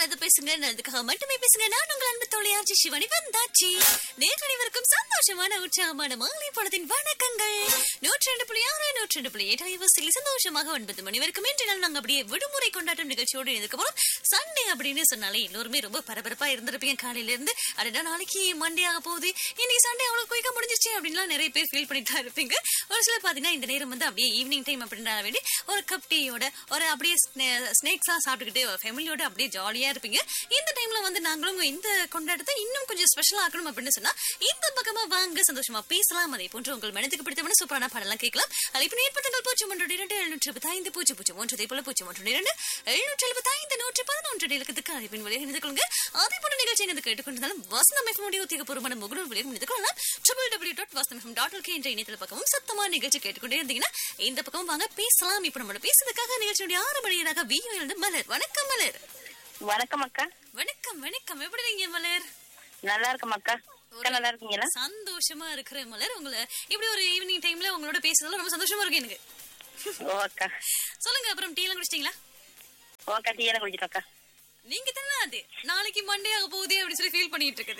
நல்லது பேசுங்க நல்லதுக்காக மட்டுமே பேசுங்க நான் உங்கள் அன்பு தோழியாச்சி சிவனி வந்தாச்சி நேரடிவருக்கும் சந்தோஷமான உற்சாகமான மாலை பொழுதின் வணக்கங்கள் நூற்றி ரெண்டு புள்ளி ஆறு நூற்றி ரெண்டு புள்ளி எட்டு ஐவசில் சந்தோஷமாக ஒன்பது மணி வரைக்கும் இன்று நாள் நாங்க அப்படியே விடுமுறை கொண்டாட்டம் நிகழ்ச்சியோடு இருக்க போறோம் சண்டே அப்படின்னு சொன்னாலே எல்லோருமே ரொம்ப பரபரப்பா இருந்திருப்பீங்க காலையில இருந்து அடடா நாளைக்கு மண்டே ஆக போகுது இன்னைக்கு சண்டே அவ்வளவு குயிக்கா முடிஞ்சிச்சு அப்படின்லாம் நிறைய பேர் ஃபீல் பண்ணிட்டு தான் இருப்பீங்க ஒரு சிலர் பாத்தீங்கன்னா இந்த நேரம் வந்து அப்படியே ஈவினிங் டைம் அப்படின்ற வேண்டி ஒரு கப் டீயோட ஒரு அப்படியே ஸ்நேக்ஸா சாப்பிட்டுக்கிட்டு ஃபேமிலியோட அப்படியே ஜாலியா இருப்பீங்க இந்த டைம்ல வந்து நாங்களும் இந்த கொண்டாட்டத்தை இன்னும் கொஞ்சம் ஸ்பெஷல் ஆக்கணும் அப்படின்னு சொன்னா இந்த பக்கமா வாங்க சந்தோஷமா பேசலாம் அதே போன்று உங்கள் மனதுக்கு பிடித்தவன சூப்பரான பாடலாம் கேட்கலாம் அழைப்பு ஏற்பட்டங்கள் பூஜ்ஜியம் ஒன்று இரண்டு எழுநூற்றி எழுபத்தி ஐந்து பூஜ்ஜியம் பூஜ்ஜியம் ஒன்று அதே போல பூஜ்ஜியம் ஒன்று இரண்டு எழுநூற்றி எழுபத்தி ஐந்து நூற்றி பதினொன்று இலக்கத்துக்கு அழைப்பின் வழியாக இணைந்து கொள்ளுங்க அதே போல நிகழ்ச்சி எனக்கு கேட்டுக்கொண்டிருந்தாலும் வசந்தம் எஃப்எம்முடைய உத்தியோகபூர்வமான முகநூல் வழியாக இணைந்து கொள்ளலாம் triple W dot Vasantham FM dot okay என்ற இணையதள பக்கமும் சத்தமான நிகழ்ச்சி கேட்டுக்கொண்டே இருந்தீங்கன்னா இந்த பக்கம் வாங்க பேசலாம் இப்ப நம்மளோட பேசுறதுக்காக நிகழ்ச்சியுடைய ஆறு மணியராக வியோ இருந்து மலர் வணக்கம் மலர் வணக்கம் அக்கா வணக்கம் வணக்கம் எப்படி இருக்கீங்க மலர் நல்லா இருக்கும் அக்கா அக்கா நல்லா இருக்கீங்களா சந்தோஷமா இருக்கிற மலர் உங்களை இப்படி ஒரு ஈவினிங் டைம்ல உங்களோட பேசுறதுல ரொம்ப சந்தோஷமா இருக்கு எனக்கு ஓ அக்கா சொல்லுங்க அப்புறம் டீ எல்லாம் குடிச்சிட்டீங்களா ஓ அக்கா டீ எல்லாம் குடிச்சிட்டோம் அக்கா நீங்க தானே அது நாளைக்கு மண்டே ஆக போகுதே அப்படின்னு சொல்லி ஃபீல் பண்ணிட்டு இருக்குது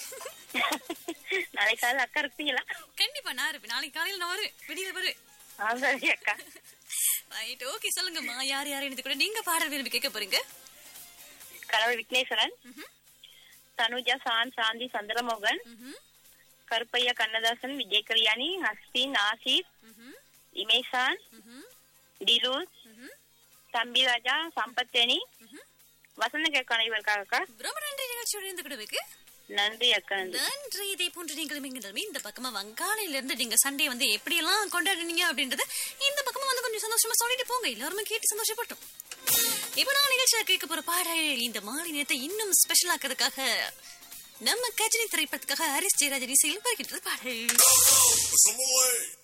நாளைக்கு காலையில் அக்கா இருப்பீங்களா கண்டிப்பா நான் இருப்பேன் நாளைக்கு காலையில நான் வருவேன் விடியல வருவேன் ஆ சரி அக்கா ரைட் ஓகே சொல்லுங்கம்மா யார் யார் எனக்கு கூட நீங்க பாடல் விரும்பி கேட்க போறீங்க கணவர் விக்னேஸ்வரன் ம்ஹும். தனுஜா சான் சாந்தி சந்திரமோகன் ம்ஹும். கருப்பையா கண்ணதாசன் விஜய் கல்யாணி ஹஸ்பின் ஆசிப் ம்ஹும். இமேசான் ம்ஹும். டிலூஸ் ம்ஹும். தம்பி ராஜா சம்பத்தேனி ம்ஹும். வசந்த கேட்க அனைவருக்காக அக்கா ரொம்ப நன்றி நிகழ்ச்சியோட இருந்து கூட வைக்கு நன்றி அக்கா நன்றி நன்றி இதே போன்று நீங்களும் எங்களுமே இந்த பக்கமா வங்காளையில இருந்து நீங்க சண்டே வந்து எப்படி எல்லாம் கொண்டாடுனீங்க அப்படின்றத இந்த பக்கமா வந்து கொஞ்சம் சந்தோஷமா சொல்லிட்டு போங்க எல்லாருமே கேட்டு சந்தோஷப்பட்டோம் இப்ப நான் நிகழ்ச்சியில கேட்க போற பாடல் இந்த மாலை நேரத்தை இன்னும் ஸ்பெஷல் ஆக்கிறதுக்காக நம்ம கஜினி திரைப்படத்துக்காக ஹரிஸ் ஜெயராஜன் இசையில் வருகின்றது பாடல் Some away.